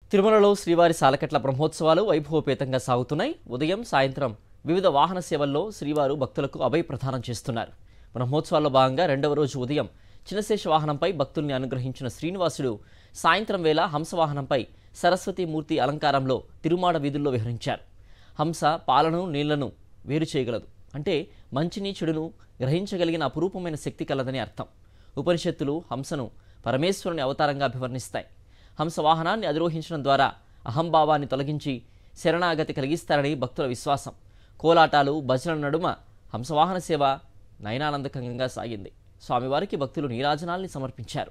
తిరుమలలో శ్రీవారి సాలకట్ల బ్రహ్మోత్సవాలు వైభవపేతంగా సాగుతున్నాయి ఉదయం సాయంత్రం వివిధ వాహన సేవల్లో శ్రీవారు భక్తులకు అభయ ప్రదానం చేస్తున్నారు బ్రహ్మోత్సవాల్లో భాగంగా రెండవ రోజు ఉదయం చిన్నశేష వాహనంపై భక్తుల్ని అనుగ్రహించిన శ్రీనివాసుడు సాయంత్రం వేళ హంసవాహనంపై సరస్వతీమూర్తి అలంకారంలో తిరుమాడ వీధుల్లో విహరించారు హంస పాలను నీళ్లను వేరు చేయగలదు అంటే మంచిని చెడును గ్రహించగలిగిన అపురూపమైన శక్తి కలదని అర్థం ఉపనిషత్తులు హంసను పరమేశ్వరుని అవతారంగా అభివర్ణిస్తాయి హంస వాహనాన్ని అధిరోహించడం ద్వారా అహంభావాన్ని తొలగించి శరణాగతి కలిగిస్తారని భక్తుల విశ్వాసం కోలాటాలు భజనల నడుమ హంసవాహన సేవ నయనానందకంగా సాగింది స్వామివారికి భక్తులు నీరాజనాల్ని సమర్పించారు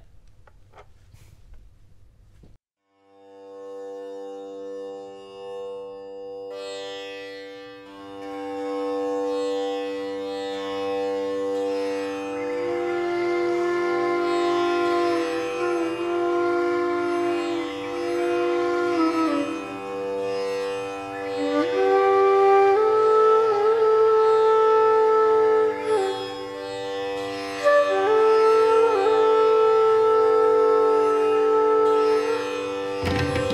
Thank you.